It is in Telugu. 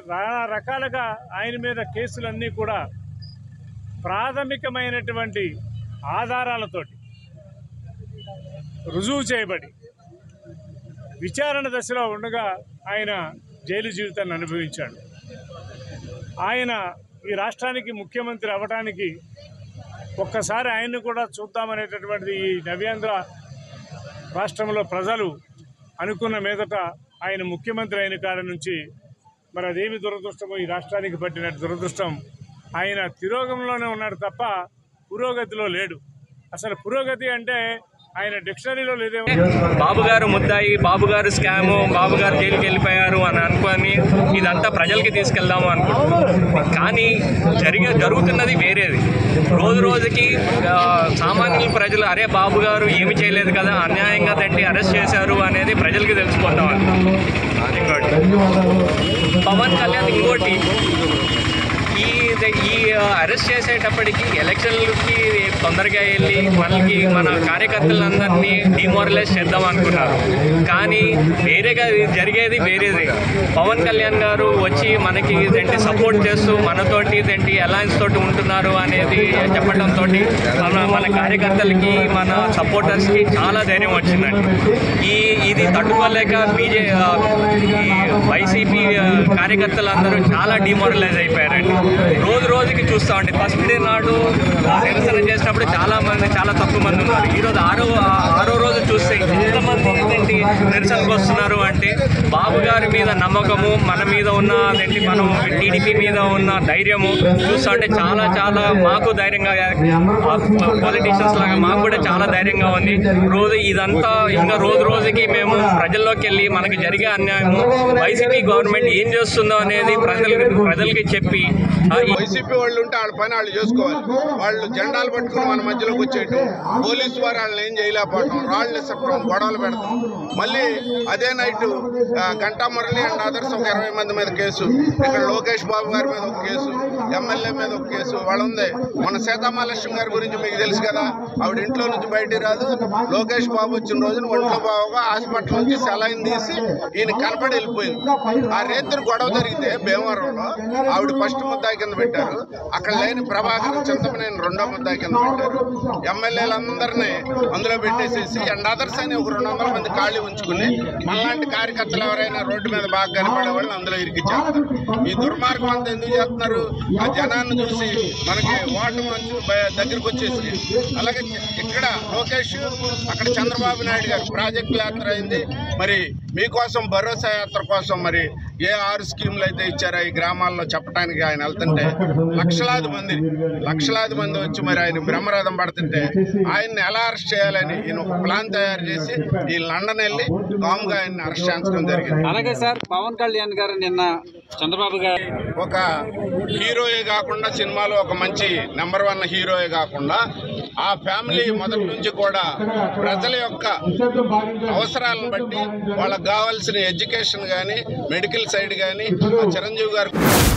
నానా రకాలుగా ఆయన మీద కేసులన్నీ కూడా ప్రాథమికమైనటువంటి ఆధారాలతోటి రుజువు చేయబడి విచారణ దశలో ఉండగా ఆయన జైలు జీవితాన్ని అనుభవించాడు ఆయన ఈ రాష్ట్రానికి ముఖ్యమంత్రి అవ్వడానికి ఒక్కసారి ఆయన్ని కూడా చూద్దామనేటటువంటిది ఈ నవ్యాంధ్ర రాష్ట్రంలో ప్రజలు అనుకున్న మీదట ఆయన ముఖ్యమంత్రి అయిన కాడ నుంచి మరి అదేమి దురదృష్టమో ఈ రాష్ట్రానికి పట్టిన దురదృష్టం ఆయన తిరోగంలోనే ఉన్నాడు తప్ప పురోగతిలో లేడు అసలు పురోగతి అంటే ఆయన డిక్షనరీలో లేదేమో బాబు గారు ముద్దాయి బాబు గారు స్కాము బాబు గారు జైలుకి వెళ్ళిపోయారు అని అనుకొని ఇదంతా ప్రజలకి తీసుకెళ్దాము అనుకుంటున్నాం కానీ జరిగే జరుగుతున్నది వేరేది రోజు రోజుకి ఆ, సామాన్య ప్రజలు అరే బాబు గారు ఏమి చేయలేదు కదా అన్యాయంగా తట్టి అరెస్ట్ చేశారు అనేది ప్రజలకి తెలిసిపోతాం ఇంకోటి పవన్ కళ్యాణ్ ఇంకోటి ఈ ఈ అరెస్ట్ చేసేటప్పటికి ఎలక్షన్లకి తొందరగా వెళ్ళి మనకి మన కార్యకర్తలందరినీ డిమోరలైజ్ చేద్దాం అనుకున్నారు కానీ వేరేగా ఇది జరిగేది వేరేది పవన్ కళ్యాణ్ గారు వచ్చి మనకి ఇదేంటి సపోర్ట్ చేస్తూ మనతోటి ఇదేంటి అలయన్స్ తోటి ఉంటున్నారు అనేది చెప్పడంతో మన మన కార్యకర్తలకి మన సపోర్టర్స్కి చాలా ధైర్యం వచ్చిందండి ఈ ఇది తట్టుకోలేక బీజే ఈ వైసీపీ కార్యకర్తలందరూ చాలా డిమోరలైజ్ అయిపోయారండి రోజు రోజుకి చూస్తా ఉంటే ఫస్ట్ డే నాడు నిరసన చేసినప్పుడు చాలా మంది చాలా తక్కువ మంది ఉన్నారు ఈరోజు ఆరో ఆరో రోజు చూస్తే ఎంతమంది ఏంటి నిరసనకు వస్తున్నారు అంటే బాబు గారి మీద నమ్మకము మన మీద ఉన్న అదేంటి మనం టీడీపీ మీద ఉన్న ధైర్యము చూస్తా ఉంటే చాలా చాలా మాకు ధైర్యంగా పాలిటీషియన్స్ లాగా మాకు కూడా చాలా ధైర్యంగా ఉంది రోజు ఇదంతా ఇంకా రోజు రోజుకి మేము ప్రజల్లోకి వెళ్ళి మనకి జరిగే అన్యాయము వైసీపీ గవర్నమెంట్ ఏం చేస్తుందో అనేది ప్రజలకి ప్రజలకి చెప్పి ఆ, ఈ వైసీపీ వాళ్ళు ఉంటే వాళ్ళ పని వాళ్ళు చేసుకోవాలి వాళ్ళు జెండాలు పట్టుకుని మన మధ్యలోకి వచ్చేయటం పోలీసు వారు వాళ్ళని ఏం చేయలేకపోవటం రాళ్ళు ఇసపడం గొడవలు పెడతాం మళ్ళీ అదే night Ganta Murali and others ఒక ఇరవై మంది మీద కేసు ఇక్కడ లోకేష్ బాబు గారి మీద ఒక కేసు ఎమ్మెల్యే మీద ఒక కేసు వాళ్ళ ఉంది మన సీతామహాలక్ష్మి గారి గురించి మీకు తెలుసు కదా ఆవిడ ఇంట్లో నుంచి బయటికి రాదు లోకేష్ బాబు వచ్చిన రోజున ఒంట్లో బాబుగా హాస్పిటల్ నుంచి సెలైన్ తీసి ఈయన కనపడి వెళ్ళిపోయింది ఆ రేత్రి గొడవ జరిగితే భీమవరంలో ఆవిడ ఫస్ట్ ముద్దాయి కింద పెట్టారు అక్కడ లేని ప్రభాకర్ చింతమనేని రెండో ముద్దాయి కింద పెట్టారు ఎమ్మెల్యేలందరినీ అందులో పెట్టేసేసి అండ్ అదర్స్ అని ఒక రెండు వందల మంది ఖాళీ ఉంచుకుని మనలాంటి కార్యకర్తలు ఎవరైనా రోడ్డు మీద బాగా కనపడే వాళ్ళని అందులో ఇరికిచ్చారు ఈ దుర్మార్గం అంతా ఎందుకు చేస్తున్నారు ఆ జనాన్ని చూసి మనకి ఓటు మంచు బయ- దగ్గరికి వచ్చేసి అలాగే చె- ఇక్కడ లోకేష్ అక్కడ చంద్రబాబు నాయుడు గారు ప్రాజెక్టు యాత్ర అయింది మరి మీకోసం భరోసా యాత్ర కోసం మరి ఏ ఆరు స్కీములు అయితే ఇచ్చారో ఈ గ్రామాల్లో చెప్పడానికి ఆయన వెళ్తుంటే లక్షలాది మంది లక్షలాది మంది వచ్చి మరి ఆయన బ్రహ్మరథం పడుతుంటే ఆయన్ని ఎలా అరెస్ట్ చేయాలని ఈయన ఒక ప్లాన్ తయారు చేసి ఈ లండన్ వెళ్ళి కామ్గా ఆయన్ని అరెస్ట్ చేయించడం జరిగింది అలాగే సార్ పవన్ కళ్యాణ్ గారు నిన్న చంద్రబాబు గారు ఒక హీరోయే కాకుండా సినిమాలో ఒక మంచి నెంబర్ వన్ హీరోయే కాకుండా ఆ ఫ్యామిలీ మొదటి నుంచి కూడా ప్రజల యొక్క అవసరాలను బట్టి వాళ్ళకి కావాల్సిన ఎడ్యుకేషన్ కానీ మెడికల్ సైడ్ కానీ చిరంజీవి గారు